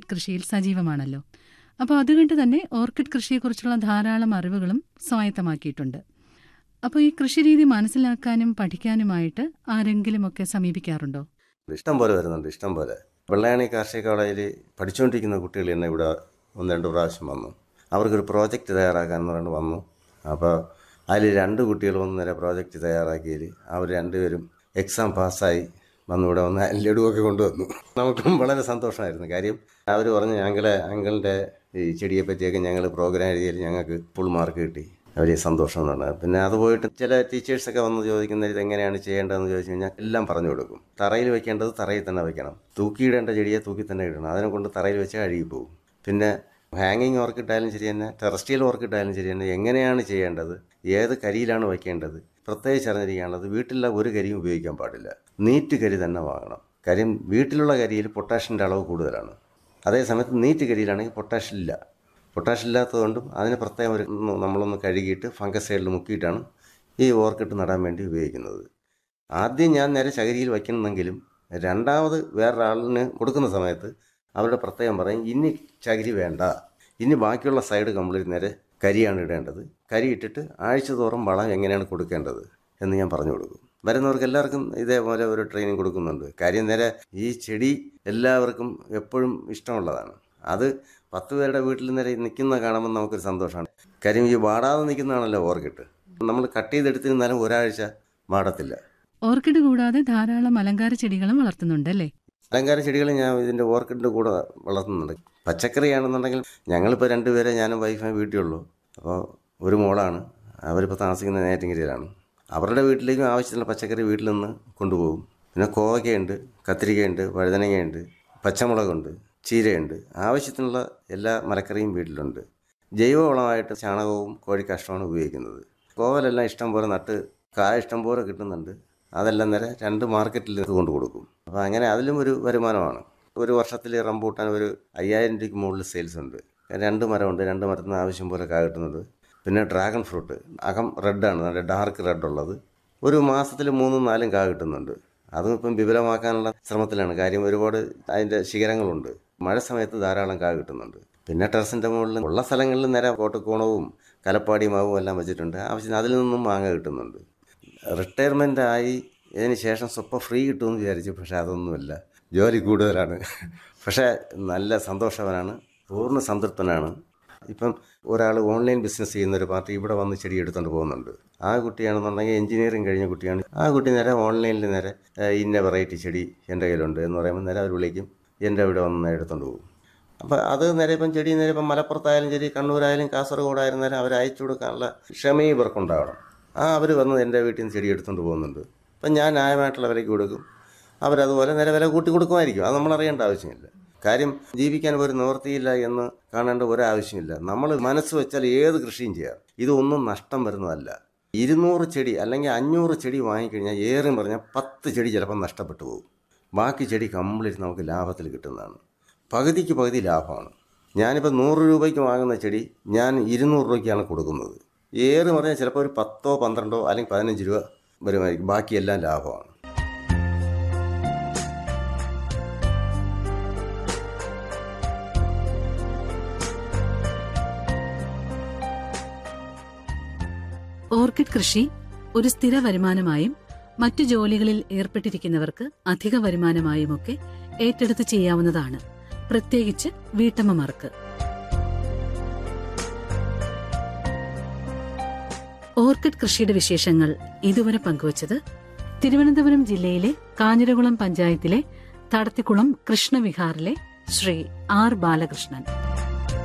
orchid കൃഷിയിൽ സജീവമാണല്ലോ അപ്പോൾ അതുകൊണ്ട് തന്നെ ഓർക്കിഡ് കൃഷിയെക്കുറിച്ചുള്ള ധാരാളം അറിവുകളും സ്വായത്തമാക്കിയിട്ടുണ്ട് അപ്പോൾ ഈ കൃഷിരീതി മനസ്സിലാക്കാനും പഠിക്കാനുമായിട്ട് ആരെങ്കിലുമൊക്കെ സമീപിക്കാറുണ്ടോ ഇഷ്ടം പോലെ വരുന്നുണ്ട് ഇഷ്ടം പോലെ വെള്ളയാണി കാർഷിക കോളേജിൽ പഠിച്ചുകൊണ്ടിരിക്കുന്ന കുട്ടികൾ തന്നെ ഇവിടെ ഒന്ന് രണ്ട് പ്രാവശ്യം വന്നു അവർക്കൊരു പ്രോജക്റ്റ് തയ്യാറാക്കാൻ എന്ന് പറഞ്ഞിട്ട് വന്നു അപ്പോൾ അതിൽ രണ്ട് കുട്ടികൾ ഒന്നര പ്രോജക്റ്റ് തയ്യാറാക്കിയതിൽ അവർ രണ്ടുപേരും എക്സാം പാസ്സായി വന്നു ഇവിടെ വന്ന് ലഡുവൊക്കെ കൊണ്ടുവന്നു നമുക്കും വളരെ സന്തോഷമായിരുന്നു കാര്യം അവർ പറഞ്ഞു ഞങ്ങളെ അങ്കിളിൻ്റെ ഈ ചെടിയെ പറ്റിയൊക്കെ ഞങ്ങൾ പ്രോഗ്രാം എഴുതിയാൽ ഞങ്ങൾക്ക് ഫുൾ മാർക്ക് കിട്ടി വലിയ സന്തോഷം എന്ന് പറഞ്ഞാൽ പിന്നെ അത് പോയിട്ട് ചില ടീച്ചേഴ്സൊക്കെ വന്ന് ചോദിക്കുന്നത് ഇത് എങ്ങനെയാണ് ചെയ്യേണ്ടതെന്ന് ചോദിച്ചു കഴിഞ്ഞാൽ എല്ലാം പറഞ്ഞു കൊടുക്കും തറയിൽ വെക്കേണ്ടത് തറയിൽ തന്നെ വെക്കണം തൂക്കിയിടേണ്ട ചെടിയെ തൂക്കി തന്നെ ഇടണം അതിനെ കൊണ്ട് തറയിൽ വെച്ചാൽ അഴുകി പോകും പിന്നെ ഹാങ്ങിങ് ഓർക്കിട്ടായാലും ശരി തന്നെ ടെറസ്ട്രിയൽ ഓർക്കിട്ടായാലും ശരി തന്നെ എങ്ങനെയാണ് ചെയ്യേണ്ടത് ഏത് കരിയിലാണ് വയ്ക്കേണ്ടത് പ്രത്യേകിച്ച് അറിഞ്ഞിരിക്കേണ്ടത് വീട്ടിലുള്ള ഒരു കരിയും ഉപയോഗിക്കാൻ പാടില്ല നീറ്റ് കരി തന്നെ വാങ്ങണം കാര്യം വീട്ടിലുള്ള കരിയിൽ പൊട്ടാഷ്യൻ്റെ അളവ് കൂടുതലാണ് അതേസമയത്ത് നീറ്റ് കരിയിലാണെങ്കിൽ പൊട്ടാഷ്യം ഇല്ല പൊട്ടാഷ്യം ഇല്ലാത്തതുകൊണ്ടും അതിന് പ്രത്യേകം ഒരു നമ്മളൊന്ന് കഴുകിയിട്ട് ഫംഗസൈഡിൽ മുക്കിയിട്ടാണ് ഈ ഓർക്കിഡ് നടാൻ വേണ്ടി ഉപയോഗിക്കുന്നത് ആദ്യം ഞാൻ നേരെ ചകരിയിൽ വയ്ക്കണമെങ്കിലും രണ്ടാമത് വേറൊരാളിന് കൊടുക്കുന്ന സമയത്ത് അവരുടെ പ്രത്യേകം പറയും ഇനി ചകിരി വേണ്ട ഇനി ബാക്കിയുള്ള സൈഡ് കംപ്ലീറ്റ് നേരെ കരിയാണ് ഇടേണ്ടത് കരി ഇട്ടിട്ട് ആഴ്ച തോറും വളം എങ്ങനെയാണ് കൊടുക്കേണ്ടത് എന്ന് ഞാൻ പറഞ്ഞു കൊടുക്കും വരുന്നവർക്ക് എല്ലാവർക്കും ഇതേപോലെ ഒരു ട്രെയിനിങ് കൊടുക്കുന്നുണ്ട് കാര്യം നേരെ ഈ ചെടി എല്ലാവർക്കും എപ്പോഴും ഇഷ്ടമുള്ളതാണ് അത് പത്ത് പേരുടെ വീട്ടിൽ നേരെ നിൽക്കുന്ന കാണുമ്പോൾ നമുക്കൊരു സന്തോഷമാണ് കാര്യം ഈ വാടാതെ നിൽക്കുന്നതാണല്ലോ ഓർക്കിഡ് നമ്മൾ കട്ട് ചെയ്തെടുത്തിരുന്നാലും ഒരാഴ്ച വാടത്തില്ല ഓർക്കിഡ് കൂടാതെ ധാരാളം അലങ്കാര ചെടികളും വളർത്തുന്നുണ്ടല്ലേ അലങ്കാര ചെടികൾ ഞാൻ ഇതിൻ്റെ ഓർക്കിഡിൻ്റെ കൂടെ വളർത്തുന്നുണ്ട് പച്ചക്കറിയാണെന്നുണ്ടെങ്കിൽ ഞങ്ങളിപ്പോൾ രണ്ടുപേരെ ഞാനും വൈഫും വീട്ടിലുള്ളൂ അപ്പോൾ ഒരു മോളാണ് അവരിപ്പോൾ താമസിക്കുന്നത് നേറ്റിങ്കരിയിലാണ് അവരുടെ വീട്ടിലേക്കും ആവശ്യത്തിനുള്ള പച്ചക്കറി വീട്ടിൽ നിന്ന് കൊണ്ടുപോകും പിന്നെ കോവയ്ക്കയുണ്ട് കത്തിരിക്കയുണ്ട് വഴുതനങ്ങയുണ്ട് പച്ചമുളകുണ്ട് ചീരയുണ്ട് ആവശ്യത്തിനുള്ള എല്ലാ മലക്കറിയും വീട്ടിലുണ്ട് ജൈവവളമായിട്ട് ചാണകവും കോഴിക്കാഷ്ടമാണ് ഉപയോഗിക്കുന്നത് കോവലെല്ലാം ഇഷ്ടം പോലെ നട്ട് കായ ഇഷ്ടം പോലെ കിട്ടുന്നുണ്ട് അതെല്ലാം നേരെ രണ്ട് മാർക്കറ്റിൽ കൊണ്ട് കൊടുക്കും അപ്പോൾ അങ്ങനെ അതിലും ഒരു വരുമാനമാണ് ഒരു വർഷത്തിൽ റംബൂട്ടാൻ ഒരു അയ്യായിരം രൂപയ്ക്ക് മുകളിൽ സെയിൽസ് ഉണ്ട് രണ്ട് മരമുണ്ട് രണ്ട് മരത്തിൽ നിന്ന് ആവശ്യം പോലെ കായ കിട്ടുന്നുണ്ട് പിന്നെ ഡ്രാഗൺ ഫ്രൂട്ട് അകം റെഡാണ് നല്ല ഡാർക്ക് റെഡ് ഉള്ളത് ഒരു മാസത്തിൽ മൂന്നും നാലും കാ കിട്ടുന്നുണ്ട് അതും ഇപ്പം വിപുലമാക്കാനുള്ള ശ്രമത്തിലാണ് കാര്യം ഒരുപാട് അതിൻ്റെ ശിഖരങ്ങളുണ്ട് മഴ സമയത്ത് ധാരാളം കാ കിട്ടുന്നുണ്ട് പിന്നെ ടെറസിൻ്റെ മുകളിൽ ഉള്ള സ്ഥലങ്ങളിൽ നേരെ കോട്ടക്കോണവും കലപ്പാടി മാവും എല്ലാം വെച്ചിട്ടുണ്ട് ആവശ്യത്തിന് അതിൽ നിന്നും മാങ്ങ കിട്ടുന്നുണ്ട് റിട്ടയർമെൻ്റ് ആയി ഇതിന് ശേഷം സ്വപ്പം ഫ്രീ കിട്ടുമെന്ന് വിചാരിച്ചു പക്ഷേ അതൊന്നുമില്ല ജോലി കൂടുതലാണ് പക്ഷേ നല്ല സന്തോഷവാനാണ് പൂർണ്ണ സംതൃപ്തനാണ് ഇപ്പം ഒരാൾ ഓൺലൈൻ ബിസിനസ് ചെയ്യുന്ന ഒരു പാർട്ടി ഇവിടെ വന്ന് ചെടി എടുത്തുകൊണ്ട് പോകുന്നുണ്ട് ആ കുട്ടിയാണെന്നുണ്ടെങ്കിൽ എഞ്ചിനീയറിംഗ് കഴിഞ്ഞ കുട്ടിയാണ് ആ കുട്ടി നേരെ ഓൺലൈനിൽ നേരെ ഏഹ്, ഇന്ന വെറൈറ്റി ചെടി എൻ്റെ കയ്യിലുണ്ട് എന്ന് പറയുമ്പോൾ നേരെ അവർ വിളിക്കും എൻ്റെ ഇവിടെ വന്ന് നേരെ എടുത്തുകൊണ്ട് പോകും അപ്പോൾ അത് നേരെ ഇപ്പം ചെടി നേരെ ഇപ്പം മലപ്പുറത്തായാലും ശരി കണ്ണൂരായാലും കാസർഗോഡായാലും നേരെ അവർ അയച്ചു കൊടുക്കാനുള്ള ക്ഷമയും ഇവർക്കുണ്ടാവണം ആ അവർ വന്ന് എൻ്റെ വീട്ടിൽ നിന്ന് ചെടി എടുത്തുകൊണ്ട് പോകുന്നുണ്ട് അപ്പം ഞാൻ ന്യായമായിട്ടുള്ള വിലയ്ക്ക് കൊടുക്കും അവരതുപോലെ നേരെ വില കൂട്ടി കൊടുക്കുമായിരിക്കും അത് നമ്മൾ അറിയേണ്ട ആവശ്യമില്ല കാര്യം ജീവിക്കാൻ ഒരു നിവൃത്തിയില്ല എന്ന് കാണേണ്ട ഒരാവശ്യമില്ല നമ്മൾ മനസ്സ് വെച്ചാൽ ഏത് കൃഷിയും ചെയ്യാം ഇതൊന്നും നഷ്ടം വരുന്നതല്ല ഇരുന്നൂറ് ചെടി അല്ലെങ്കിൽ അഞ്ഞൂറ് ചെടി വാങ്ങിക്കഴിഞ്ഞാൽ ഏറെ പറഞ്ഞാൽ പത്ത് ചെടി ചിലപ്പോൾ നഷ്ടപ്പെട്ടു പോകും ബാക്കി ചെടി കംപ്ലീറ്റ് നമുക്ക് ലാഭത്തിൽ കിട്ടുന്നതാണ് പകുതിക്ക് പകുതി ലാഭമാണ് ഞാനിപ്പോൾ നൂറ് രൂപയ്ക്ക് വാങ്ങുന്ന ചെടി ഞാൻ ഇരുന്നൂറ് രൂപയ്ക്കാണ് കൊടുക്കുന്നത് ഏറെ പറഞ്ഞാൽ ചിലപ്പോൾ ഒരു പത്തോ പന്ത്രണ്ടോ അല്ലെങ്കിൽ പതിനഞ്ച് രൂപ വരുമായിരിക്കും ബാക്കിയെല്ലാം ലാഭമാണ് ഓർക്കിഡ് കൃഷി ഒരു സ്ഥിര വരുമാനമായും മറ്റു ജോലികളിൽ ഏർപ്പെട്ടിരിക്കുന്നവർക്ക് അധിക വരുമാനമായുമൊക്കെ ഏറ്റെടുത്ത് ചെയ്യാവുന്നതാണ് പ്രത്യേകിച്ച് വീട്ടമ്മമാർക്ക് ഓർക്കിഡ് കൃഷിയുടെ വിശേഷങ്ങൾ ഇതുവരെ പങ്കുവച്ചത് തിരുവനന്തപുരം ജില്ലയിലെ കാഞ്ഞിരകുളം പഞ്ചായത്തിലെ തടത്തിക്കുളം കൃഷ്ണവിഹാറിലെ ശ്രീ ആർ ബാലകൃഷ്ണൻ